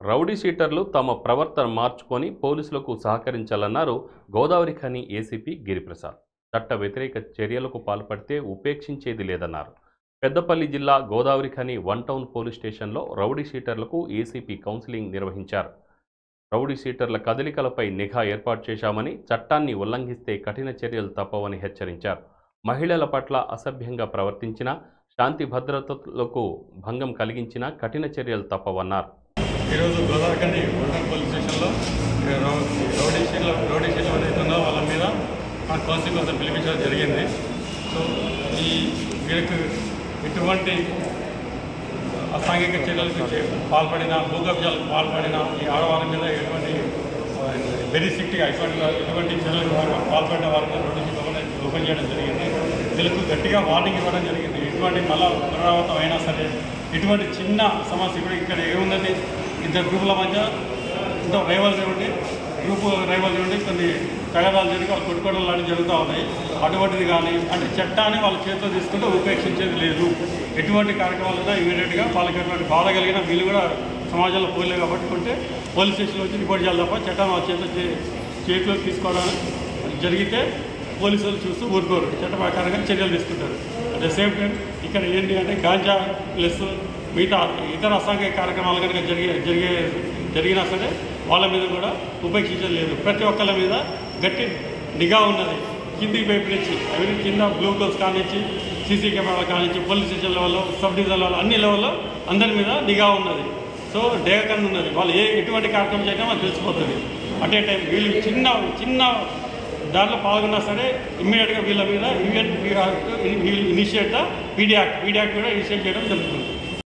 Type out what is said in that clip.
rowdy షీటర్లు తమ ప్రవర్తన మార్చుకొని పోలీసులకు సహకరించాలన్నారు గోదావరి ఖని ఏసీపీ గిరిప్రసాద్ చట్ట వ్యతిరేక చర్యలకు పాల్పడితే ఉపేక్షించేది లేదన్నారు పెద్దపల్లి జిల్లా Godavari Khani one town police స్టేషన్లో రౌడీ షీటర్లకు ఏసీపీ కౌన్సిలింగ్ నిర్వహించారు రౌడీ షీటర్ల కదలికలపై నిఘా ఏర్పాటు చేశామని చట్టాన్ని ఉల్లంఘిస్తే కఠిన చర్యలు తప్పవని హెచ్చరించారు మహిళల పట్ల అసభ్యంగా ప్రవర్తించిన శాంతి భద్రతలకు భంగం కలిగించిన కఠిన చర్యలు తప్పవన్నారు ఈరోజు గోదావరికండి వరంగల్ పోలీస్ స్టేషన్లో ఈ రౌ- రౌడీ షీట్లు రౌడీ షీట్లు ఏదైతుందో వాళ్ళ మీద మన కౌన్సిలింగ్ కోసం పిలిపించడం జరిగింది సో ఈ వీరికి ఎటువంటి అసాంఘిక చర్యలకు చే- పాల్పడిన భూకబ్జాలకు పాల్పడిన ఈ ఆడవారి మీద ఎటువంటి వెరీ స్ట్రిక్ట్గా ఎటువంటి ఎటువంటి చర్యలకు వారు పాల్పడిన వారి మీద రౌడీ షీట్లు కూడా ఓపెన్ చేయడం జరిగింది వీళ్ళకు గట్టిగా వార్నింగ్ ఇవ్వడం జరిగింది ఎటువంటి మళ్ళా పునరావృతం అయినా సరే ఇటువంటి చిన్న సమస్య ఇప్పుడు ఇక్కడ ఏముందని ఇద్దరు గ్రూపుల మధ్య ఇంత రైవల్రీ ఉండి గ్రూప్ రైవల్రీ ఉండి కొన్ని తగాదాలు జరిగి వాళ్ళు కొట్టుకోవడం లాంటివి జరుగుతూ ఉన్నాయి అటువంటిది కానీ అంటే చట్టాన్ని వాళ్ళ చేతిలో తీసుకుంటే ఉపేక్షించేది లేదు ఎటువంటి కార్యక్రమాలైనా ఇమీడియట్గా వాళ్ళకి ఎటువంటి బాధ కలిగిన వీళ్ళు కూడా సమాజంలో పోలే కాబట్టి కొంటే పోలీస్ స్టేషన్లో వచ్చి రిపోర్ట్ చేయాలి తప్ప చట్టాన్ని వాళ్ళ చేతిలో చే- చేతిలో తీసుకోవడం జరిగితే పోలీసులు చూస్తూ ఊరుకోరు చట్ట ప్రకారంగా చర్యలు తీసుకుంటారు అట్ ద సేమ్ టైం ఇక్కడ ఏంటి అంటే గాంజా ప్లస్ మిగతా ఇతర అసాంఘిక కార్యక్రమాలు కనుక జరిగే జరిగే జరిగినా సరే వాళ్ళ మీద కూడా ఉపేక్షించడం లేదు ప్రతి ఒక్కళ్ళ మీద గట్టి నిఘా ఉన్నది కింది వైపు నుంచి అవి కింద గ్లూకోజ్ కానించి సీసీ కెమెరాల కానించి పోలీస్ స్టేషన్ లెవెల్లో సబ్ డివిజన్ లెవెల్ అన్ని లెవెల్లో అందరి మీద నిఘా ఉన్నది సో డే కన్ను ఉన్నది వాళ్ళు ఏ ఎటువంటి కార్యక్రమం చేయడం మనకు తెలిసిపోతుంది అట్ ఏ టైం వీళ్ళు చిన్న చిన్న దాంట్లో పాల్గొన్నా సరే ఇమ్మీడియట్గా వీళ్ళ మీద even initiate the PD act PD act కూడా ఇనిషియేట్ చేయడం జరుగుతుంది